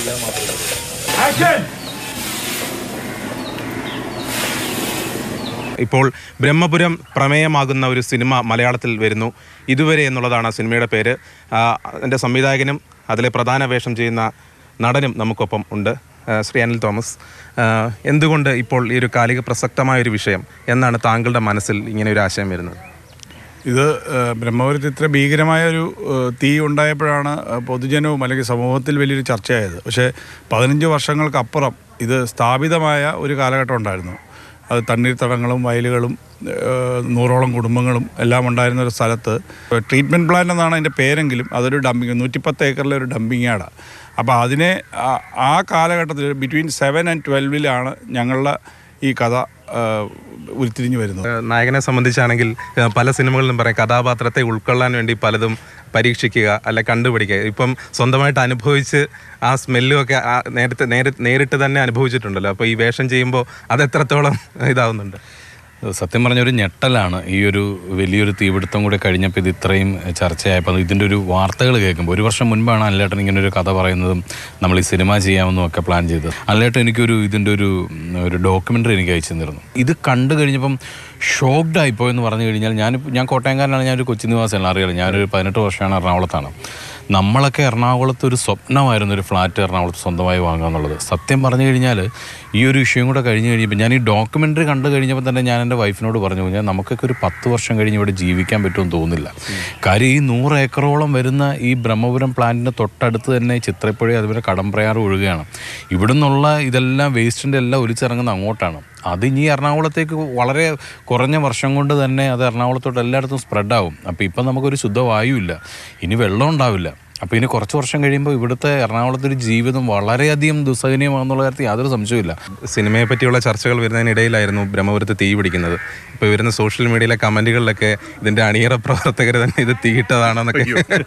ഇപ്പോൾ ബ്രഹ്മപുരം പ്രമേയമാകുന്ന ഒരു സിനിമ മലയാളത്തിൽ വരുന്നു ഇതുവരെ എന്നുള്ളതാണ് ആ സിനിമയുടെ പേര് ആ, അതിൻ്റെ സംവിധായകനും അതിലെ പ്രധാന വേഷം ചെയ്യുന്ന നടനും നമുക്കൊപ്പം ഉണ്ട് ആ, ശ്രീ അനിൽ തോമസ് ആ, എന്തുകൊണ്ട് ഇപ്പോൾ ഈ ഒരു കാലിക പ്രസക്തമായ ഒരു വിഷയം എന്നാണ് താങ്കളുടെ മനസ്സിൽ ഇങ്ങനെ ഒരു ആശയം വരുന്നത് ഇത് ഏഹ്, ബ്രഹ്മപുരത്ത് ഇത്ര ഭീകരമായ ഒരു ഏഹ്, തീ ഉണ്ടായപ്പോഴാണ് ഏഹ്, പൊതുജനവും അല്ലെങ്കിൽ സമൂഹത്തിൽ വലിയൊരു ചർച്ചയായത് പക്ഷേ പതിനഞ്ച് വർഷങ്ങൾക്കപ്പുറം ഇത് സ്ഥാപിതമായ ഒരു കാലഘട്ടം ഉണ്ടായിരുന്നു അത് തണ്ണീർത്തടങ്ങളും വയലുകളും ഏഹ്, നൂറോളം കുടുംബങ്ങളും എല്ലാം ഉണ്ടായിരുന്ന ഒരു സ്ഥലത്ത് ട്രീറ്റ്മെൻറ്റ് പ്ലാന്റ് എന്നാണ് അതിൻ്റെ പേരെങ്കിലും അതൊരു ഡംപിങ് നൂറ്റിപ്പത്ത് ഏക്കറിലെ ഒരു ഡംപിങ് യാർഡാണ് അപ്പോൾ അതിനെ ആ- ആ കാലഘട്ടത്തിൽ ബിറ്റ്വീൻ സെവൻ ആൻഡ് ട്വൽവിലാണ് ഞങ്ങളുടെ ഈ കഥ ഏഹ്, ഉരുത്തിരിഞ്ഞു വരുന്നത് ആ, നായകനെ സംബന്ധിച്ചാണെങ്കിൽ ആ, പല സിനിമകളിലും പറയും കഥാപാത്രത്തെ ഉൾക്കൊള്ളാൻ വേണ്ടി പലതും പരീക്ഷിക്കുക അല്ലെ കണ്ടുപിടിക്കുക ഇപ്പം സ്വന്തമായിട്ട് അനുഭവിച്ച് ആ സ്മെല്ലും ഒക്കെ ആ നേരത്തെ നേരി നേരിട്ട് തന്നെ അനുഭവിച്ചിട്ടുണ്ടല്ലോ അപ്പോൾ ഈ വേഷം ചെയ്യുമ്പോൾ അത് എത്രത്തോളം ഇതാവുന്നുണ്ട് സത്യം പറഞ്ഞ ഒരു ഞെട്ടലാണ് ഈ ഒരു വലിയൊരു തീപിടുത്തം കൂടെ കഴിഞ്ഞപ്പോൾ ഇത് ഇത്രയും ചർച്ചയായപ്പോൾ അത് ഇതിൻ്റെ ഒരു വാർത്തകൾ കേൾക്കുമ്പോൾ ഒരു വർഷം മുൻപാണ് അല്ലേട്ടൻ ഇങ്ങനെ ഒരു കഥ പറയുന്നതും നമ്മൾ ഈ സിനിമ ചെയ്യാമെന്നും ഒക്കെ പ്ലാൻ ചെയ്തത് അല്ലേട്ടൻ എനിക്കൊരു ഇതിൻ്റെ ഒരു ഉം, ഒരു ഡോക്യുമെൻ്ററി എനിക്ക് അയച്ചു തന്നിരുന്നു ഇത് കണ്ടു കഴിഞ്ഞപ്പം ഷോക്ക്ഡ് ആയിപ്പോയെന്ന് പറഞ്ഞു കഴിഞ്ഞാൽ ഞാൻ ഞാൻ കോട്ടയംകാരനാണ് ഞാനൊരു കൊച്ചി നിവാസിയാണ് അറിയാലോ ഞാനൊരു പതിനെട്ട് വർഷമാണ് എറണാകുളത്താണ് നമ്മളൊക്കെ എറണാകുളത്ത് ഒരു സ്വപ്നമായിരുന്നു ഒരു ഫ്ലാറ്റ് എറണാകുളത്ത് സ്വന്തമായി വാങ്ങുക എന്നുള്ളത് സത്യം പറഞ്ഞു കഴിഞ്ഞാൽ ഈ ഒരു വിഷയം കൂടെ കഴിഞ്ഞ് കഴിഞ്ഞപ്പോൾ ഞാൻ ഈ ഡോക്യുമെൻ്ററി കണ്ടു കഴിഞ്ഞപ്പോൾ തന്നെ ഞാൻ എൻ്റെ വൈഫിനോട് പറഞ്ഞു ഞാൻ നമുക്കൊക്കെ ഒരു പത്ത് വർഷം കഴിഞ്ഞ് ഇവിടെ ജീവിക്കാൻ പറ്റുമെന്ന് തോന്നുന്നില്ല കാര്യം ഈ നൂറ് ഏക്കറോളം വരുന്ന ഈ ബ്രഹ്മപുരം പ്ലാന്റിന് തൊട്ടടുത്ത് തന്നെ ചിത്രപ്പുഴ അതുപോലെ കടമ്പ്രയാറ് ഒഴുകുകയാണ് ഇവിടെ നിന്നുള്ള ഇതെല്ലാം വേസ്റ്റിൻ്റെ എല്ലാം ഒലിച്ചിറങ്ങുന്ന അങ്ങോട്ടാണ് അത് ഇനി എറണാകുളത്തേക്ക് വളരെ കുറഞ്ഞ വർഷം കൊണ്ട് തന്നെ അത് എറണാകുളത്തോട്ട് എല്ലായിടത്തും സ്പ്രെഡാവും അപ്പോൾ ഇപ്പം നമുക്കൊരു ശുദ്ധവായുവില്ല ഇനി വെള്ളം ഉണ്ടാവില്ല അപ്പോൾ ഇനി കുറച്ച് വർഷം കഴിയുമ്പോൾ ഇവിടുത്തെ എറണാകുളത്തെ ഒരു ജീവിതം വളരെയധികം ദുസ്സഹനീയമാണെന്നുള്ള കാര്യത്തിൽ യാതൊരു സംശയമില്ല സിനിമയെ പറ്റിയുള്ള ചർച്ചകൾ വരുന്നതിനിടയിലായിരുന്നു ബ്രഹ്മപുരത്ത് തീ പിടിക്കുന്നത് ഇപ്പോൾ വരുന്ന സോഷ്യൽ മീഡിയയിലെ കമൻറ്റുകളിലൊക്കെ ഇതിൻ്റെ അണിയറ പ്രവർത്തകർ തന്നെ ഇത് തീയിട്ടതാണെന്നൊക്കെ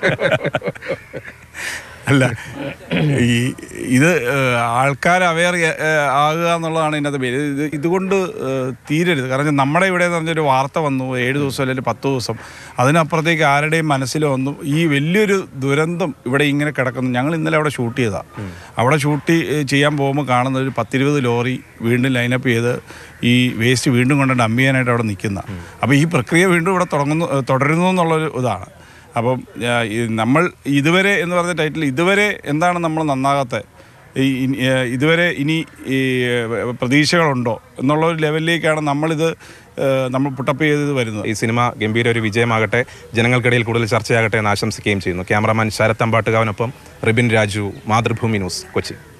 അല്ല ഈ ഇത് ആൾക്കാർ അവെയർ ആകുക എന്നുള്ളതാണ് ഇതിനകത്ത് പേര് ഇത് ഇതുകൊണ്ട് ഏഹ്, തീരരുത് കാരണം നമ്മുടെ ഇവിടെ എന്ന് പറഞ്ഞൊരു വാർത്ത വന്നു ഏഴ് ദിവസം അല്ലെങ്കിൽ പത്ത് ദിവസം അതിനപ്പുറത്തേക്ക് ആരുടെയും മനസ്സിലോ ഒന്നും ഈ വലിയൊരു ദുരന്തം ഇവിടെ ഇങ്ങനെ കിടക്കുന്നു ഞങ്ങൾ ഇന്നലെ അവിടെ ഷൂട്ട് ചെയ്താൽ അവിടെ ഷൂട്ട് ചെയ്യാൻ പോകുമ്പോൾ കാണുന്ന ഒരു പത്തിരുപത് ലോറി വീണ്ടും ലൈനപ്പ് ചെയ്ത് ഈ വേസ്റ്റ് വീണ്ടും കൊണ്ട് ഡംപ് ചെയ്യാനായിട്ട് അവിടെ നിൽക്കുന്ന അപ്പോൾ ഈ പ്രക്രിയ വീണ്ടും ഇവിടെ തുടങ്ങുന്നു ഏഹ്, തുടരുന്നു എന്നുള്ളൊരു ഇതാണ് അപ്പം ആ, ഈ നമ്മൾ ഇതുവരെ എന്ന് പറഞ്ഞ ടൈറ്റിൽ ഇതുവരെ എന്താണ് നമ്മൾ നന്നാകാത്തത് ഈ ഇനി- ഏ, ഇതുവരെ ഇനി ഈ ഏ, പ്രതീക്ഷകളുണ്ടോ എന്നുള്ള ഒരു ലെവലിലേക്കാണ് നമ്മളിത് ഏ, നമ്മൾ പുട്ടപ്പ് ചെയ്ത് വരുന്നത് ഈ സിനിമ ഗംഭീര ഒരു വിജയമാകട്ടെ ജനങ്ങൾക്കിടയിൽ കൂടുതൽ ചർച്ചയാകട്ടെ എന്ന് ആശംസിക്കുകയും ചെയ്യുന്നു ക്യാമറാമാൻ ശരത് അമ്പാട്ടുകാവിനൊപ്പം റിബിൻ രാജു മാതൃഭൂമി ന്യൂസ് കൊച്ചി